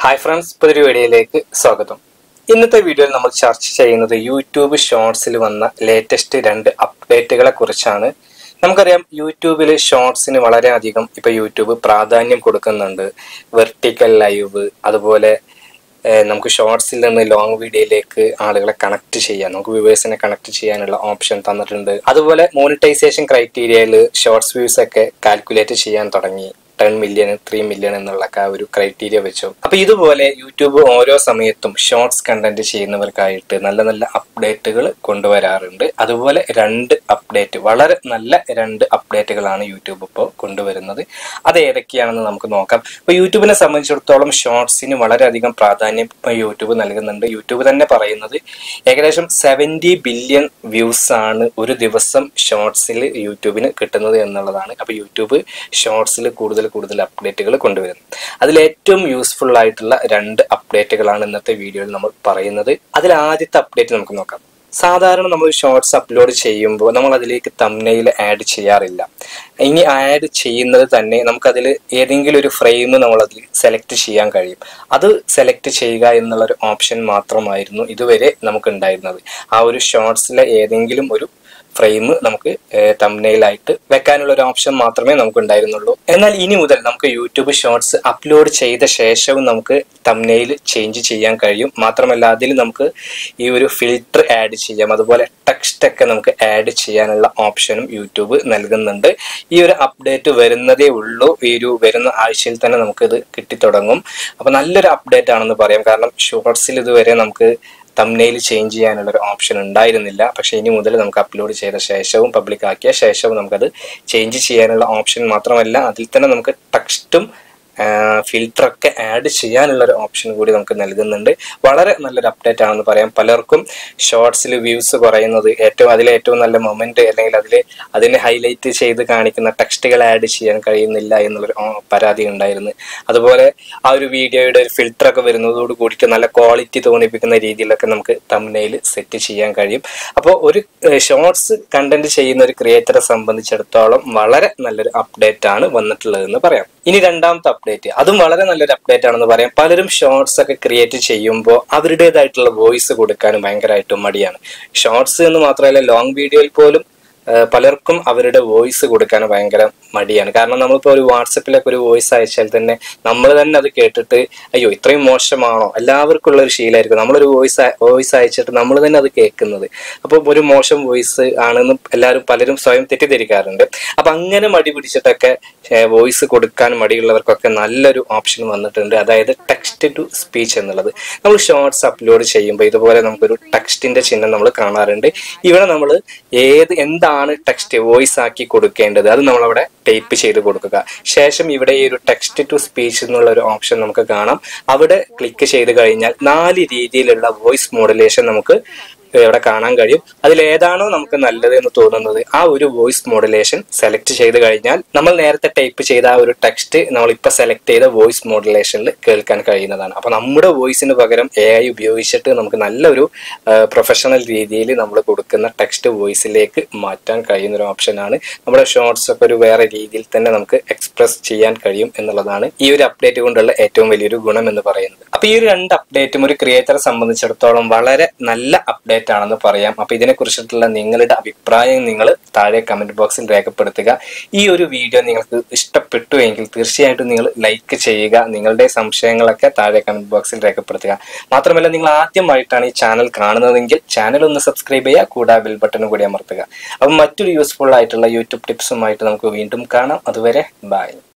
hi friends പുതിയൊരു വീഡിയോയിലേക്ക് സ്വാഗതം ഇന്നത്തെ വീഡിയോയിൽ നമ്മൾ ചർച്ച ചെയ്യുന്നത് യൂട്യൂബ് ഷോർട്സിൽ വന്ന ലേറ്റസ്റ്റ് രണ്ട് അപ്ഡേറ്റുകളെ കുറിച്ചാണ് നമുക്കറിയാം യൂട്യൂബിൽ ഷോർട്സിന് വളരെയധികം ഇപ്പൊ യൂട്യൂബ് പ്രാധാന്യം കൊടുക്കുന്നുണ്ട് വെർട്ടിക്കൽ ലൈവ് അതുപോലെ ഏഹ്, നമുക്ക് ഷോർട്സിൽ നിന്ന് ലോങ് വീഡിയോയിലേക്ക് ആളുകളെ കണക്ട് ചെയ്യാൻ നമുക്ക് വ്യൂവേഴ്സിനെ കണക്ട് ചെയ്യാനുള്ള ഓപ്ഷൻ തന്നിട്ടുണ്ട് അതുപോലെ മോണിറ്റൈസേഷൻ ക്രൈറ്റീരിയയിൽ ഷോർട്സ് വ്യൂസ് ഒക്കെ കാൽക്കുലേറ്റ് ചെയ്യാൻ തുടങ്ങി ടെൻ മില്യൺ ത്രീ മില്യൺ എന്നുള്ള ആ ഒരു ക്രൈറ്റീരിയ വെച്ചു അപ്പൊ ഇതുപോലെ യൂട്യൂബ് ഓരോ സമയത്തും ഷോർട്സ് കണ്ടന്റ് ചെയ്യുന്നവർക്കായിട്ട് നല്ല നല്ല അപ്ഡേറ്റുകൾ കൊണ്ടുവരാറുണ്ട് അതുപോലെ രണ്ട് അപ്ഡേറ്റ് വളരെ നല്ല രണ്ട് അപ്ഡേറ്റുകളാണ് യൂട്യൂബ് ഇപ്പോൾ കൊണ്ടുവരുന്നത് അത് ഏതൊക്കെയാണെന്ന് നമുക്ക് നോക്കാം ഇപ്പൊ യൂട്യൂബിനെ സംബന്ധിച്ചിടത്തോളം ഷോർട്സിന് വളരെയധികം പ്രാധാന്യം ഇപ്പൊ യൂട്യൂബ് നൽകുന്നുണ്ട് യൂട്യൂബ് തന്നെ പറയുന്നത് ഏകദേശം സെവൻറ്റി ബില്യൺ വ്യൂസ് ആണ് ഒരു ദിവസം ഷോർട്സിൽ യൂട്യൂബിന് കിട്ടുന്നത് എന്നുള്ളതാണ് അപ്പൊ യൂട്യൂബ് ഷോർട്സിൽ കൂടുതൽ കൂടുതൽ അപ്ഡേറ്റുകൾ കൊണ്ടുവരുന്നു അതിൽ ഏറ്റവും യൂസ്ഫുൾ ആയിട്ടുള്ള രണ്ട് അപ്ഡേറ്റുകളാണ് ഇന്നത്തെ വീഡിയോയിൽ നമ്മൾ പറയുന്നത് അതിൽ ആദ്യത്തെ അപ്ഡേറ്റ് നമുക്ക് നോക്കാം സാധാരണ നമ്മൾ ഷോർട്സ് അപ്ലോഡ് ചെയ്യുമ്പോൾ നമ്മൾ അതിലേക്ക് തമ്നയിൽ ആഡ് ചെയ്യാറില്ല ഇനി ആഡ് ചെയ്യുന്നത് തന്നെ നമുക്കതിൽ ഏതെങ്കിലും ഒരു ഫ്രെയിം നമ്മൾ അതിൽ സെലക്ട് ചെയ്യാൻ കഴിയും അത് സെലക്ട് ചെയ്യുക എന്നുള്ള ഒരു ഓപ്ഷൻ മാത്രമായിരുന്നു ഇതുവരെ നമുക്ക് ഉണ്ടായിരുന്നത് ആ ഒരു ഷോർട്സിലെ ഏതെങ്കിലും ഒരു ഫ്രെയിം നമുക്ക് തമ്നയിലായിട്ട് വെക്കാനുള്ള ഒരു ഓപ്ഷൻ മാത്രമേ നമുക്ക് ഉണ്ടായിരുന്നുള്ളൂ എന്നാൽ ഇനി മുതൽ നമുക്ക് യൂട്യൂബ് ഷോർട്സ് അപ്ലോഡ് ചെയ്ത ശേഷവും നമുക്ക് തമ്നയിൽ ചേഞ്ച് ചെയ്യാൻ കഴിയും മാത്രമല്ല അതിൽ നമുക്ക് ഈ ഒരു ഫിൽറ്റർ ആഡ് ചെയ്യാം അതുപോലെ ടെക്സ്റ്റ് ഒക്കെ നമുക്ക് ആഡ് ചെയ്യാനുള്ള ഓപ്ഷനും യൂട്യൂബ് നൽകുന്നുണ്ട് ഈ ഒരു അപ്ഡേറ്റ് വരുന്നതേ ഉള്ളൂ ഈ ഒരു വരുന്ന ആഴ്ചയിൽ തന്നെ നമുക്ക് ഇത് കിട്ടിത്തുടങ്ങും അപ്പൊ നല്ലൊരു അപ്ഡേറ്റ് ആണെന്ന് പറയാം കാരണം ഷോർട്സിൽ ഇതുവരെ നമുക്ക് തമ്നയിൽ ചേഞ്ച് ചെയ്യാനുള്ള ഒരു ഓപ്ഷൻ ഉണ്ടായിരുന്നില്ല പക്ഷെ ഇനി മുതൽ നമുക്ക് അപ്ലോഡ് ചെയ്ത ശേഷവും പബ്ലിക് ആക്കിയ ശേഷവും നമുക്കത് ചേഞ്ച് ചെയ്യാനുള്ള ഓപ്ഷൻ മാത്രമല്ല അതിൽ തന്നെ നമുക്ക് ടെക്സ്റ്റും ഫിൽറ്റർ ഒക്കെ ആഡ് ചെയ്യാനുള്ള ഒരു ഓപ്ഷൻ കൂടി നമുക്ക് നൽകുന്നുണ്ട് വളരെ നല്ലൊരു അപ്ഡേറ്റ് ആണെന്ന് പറയാം പലർക്കും ഷോർട്സിൽ വ്യൂസ് കുറയുന്നത് ഏറ്റവും അതിലെ ഏറ്റവും നല്ല മൊമെന്റ് അല്ലെങ്കിൽ അതിൽ അതിനെ ഹൈലൈറ്റ് ചെയ്ത് കാണിക്കുന്ന ടെക്സ്റ്റുകൾ ആഡ് ചെയ്യാൻ കഴിയുന്നില്ല എന്നുള്ളൊരു ആ, പരാതി ഉണ്ടായിരുന്നു അതുപോലെ ആ ഒരു വീഡിയോയുടെ ഒരു ഫിൽറ്റർ ഒക്കെ വരുന്നതോട് കൂടിയിട്ട് നല്ല ക്വാളിറ്റി തോന്നിപ്പിക്കുന്ന രീതിയിലൊക്കെ നമുക്ക് തമ്നയിൽ സെറ്റ് ചെയ്യാൻ കഴിയും അപ്പോൾ ഒരു ഷോർട്സ് കണ്ടന്റ് ചെയ്യുന്ന ഒരു ക്രിയേറ്ററെ സംബന്ധിച്ചിടത്തോളം വളരെ നല്ലൊരു അപ്ഡേറ്റ് ആണ് വന്നിട്ടുള്ളതെന്ന് പറയാം ഇനി രണ്ടാമത്തെ അപ്ഡേറ്റ് അതും വളരെ നല്ലൊരു അപ്ഡേറ്റ് ആണെന്ന് പറയാം പലരും ഷോർട്സ് ഒക്കെ ക്രിയേറ്റ് ചെയ്യുമ്പോൾ അവരുടേതായിട്ടുള്ള വോയിസ് കൊടുക്കാനും ഭയങ്കരമായിട്ടും മടിയാണ് ഷോർട്സ് എന്ന് മാത്രമല്ല ലോങ് വീഡിയോയിൽ പോലും ഏഹ് പലർക്കും അവരുടെ വോയിസ് കൊടുക്കാൻ ഭയങ്കര മടിയാണ് കാരണം നമ്മളിപ്പോൾ ഒരു വാട്സപ്പിലൊക്കെ ഒരു വോയിസ് അയച്ചാൽ തന്നെ നമ്മൾ തന്നെ അത് കേട്ടിട്ട് അയ്യോ ഇത്രയും മോശമാണോ എല്ലാവർക്കും ഉള്ള ഒരു ശീലമായിരിക്കും നമ്മളൊരു വോയിസ് വോയിസ് അയച്ചിട്ട് നമ്മൾ തന്നെ അത് കേൾക്കുന്നത് അപ്പോൾ ഒരു മോശം വോയിസ് ആണെന്ന് എല്ലാവരും പലരും സ്വയം തെറ്റിദ്ധരിക്കാറുണ്ട് അപ്പൊ അങ്ങനെ മടി പിടിച്ചിട്ടൊക്കെ വോയിസ് കൊടുക്കാൻ മടിയുള്ളവർക്കൊക്കെ നല്ലൊരു ഓപ്ഷൻ വന്നിട്ടുണ്ട് അതായത് ടെക്സ്റ്റ് ടു സ്പീച്ച് എന്നുള്ളത് നമ്മൾ ഷോർട്സ് അപ്ലോഡ് ചെയ്യുമ്പോൾ ഇതുപോലെ നമുക്കൊരു ടെക്സ്റ്റിന്റെ ചിഹ്നം നമ്മൾ കാണാറുണ്ട് ഇവിടെ നമ്മൾ ഏത് എന്താണ് ടെക്സ്റ്റ് വോയിസ് ആക്കി കൊടുക്കേണ്ടത് അത് നമ്മളവിടെ ടൈപ്പ് ചെയ്ത് കൊടുക്കുക ശേഷം ഇവിടെ ഈ ഒരു ടെക്സ്റ്റ് ടു സ്പീച്ച് എന്നുള്ള ഒരു ഓപ്ഷൻ നമുക്ക് കാണാം അവിടെ ക്ലിക്ക് ചെയ്ത് കഴിഞ്ഞാൽ നാല് രീതിയിലുള്ള വോയിസ് മോഡുലേഷൻ നമുക്ക് ഇവിടെ കാണാൻ കഴിയും അതിൽ ഏതാണോ നമുക്ക് നല്ലത് എന്ന് തോന്നുന്നത് ആ ഒരു വോയിസ് മോഡുലേഷൻ സെലക്ട് ചെയ്ത് കഴിഞ്ഞാൽ നമ്മൾ നേരത്തെ ടൈപ്പ് ചെയ്ത ആ ഒരു ടെക്സ്റ്റ് നമ്മൾ ഇപ്പൊ സെലക്ട് ചെയ്ത വോയിസ് മോഡുലേഷനിൽ കേൾക്കാൻ കഴിയുന്നതാണ് അപ്പൊ നമ്മുടെ വോയിസിന് പകരം എ ഐ ഉപയോഗിച്ചിട്ട് നമുക്ക് നല്ലൊരു പ്രൊഫഷണൽ രീതിയിൽ നമ്മൾ കൊടുക്കുന്ന ടെക്സ്റ്റ് വോയിസിലേക്ക് മാറ്റാൻ കഴിയുന്ന ഒരു ഓപ്ഷനാണ് നമ്മുടെ ഷോർട്സ് ഒക്കെ ഒരു വേറെ രീതിയിൽ തന്നെ നമുക്ക് എക്സ്പ്രസ് ചെയ്യാൻ കഴിയും എന്നുള്ളതാണ് ഈ ഒരു അപ്ഡേറ്റ് കൊണ്ടുള്ള ഏറ്റവും വലിയൊരു ഗുണം എന്ന് പറയുന്നത് അപ്പൊ ഈ ഒരു രണ്ട് അപ്ഡേറ്റും ഒരു ക്രിയേറ്ററെ സംബന്ധിച്ചിടത്തോളം വളരെ നല്ല അപ്ഡേറ്റ് ആണെന്ന് പറയാം അപ്പൊ ഇതിനെ കുറിച്ചിട്ടുള്ള നിങ്ങളുടെ അഭിപ്രായം നിങ്ങൾ താഴെ കമന്റ് ബോക്സിൽ രേഖപ്പെടുത്തുക ഈ ഒരു വീഡിയോ നിങ്ങൾക്ക് ഇഷ്ടപ്പെട്ടു എങ്കിൽ തീർച്ചയായിട്ടും നിങ്ങൾ ലൈക്ക് ചെയ്യുക നിങ്ങളുടെ സംശയങ്ങളൊക്കെ താഴെ കമന്റ് ബോക്സിൽ രേഖപ്പെടുത്തുക മാത്രമല്ല നിങ്ങൾ ആദ്യമായിട്ടാണ് ഈ ചാനൽ കാണുന്നതെങ്കിൽ ചാനൽ ഒന്ന് സബ്സ്ക്രൈബ് ചെയ്യുക കൂടാതെ ബെൽ ബട്ടൺ കൂടി അമർത്തുക അപ്പം മറ്റൊരു യൂസ്ഫുൾ ആയിട്ടുള്ള യൂട്യൂബ് ടിപ്സുമായിട്ട് നമുക്ക് വീണ്ടും കാണാം അതുവരെ ബൈ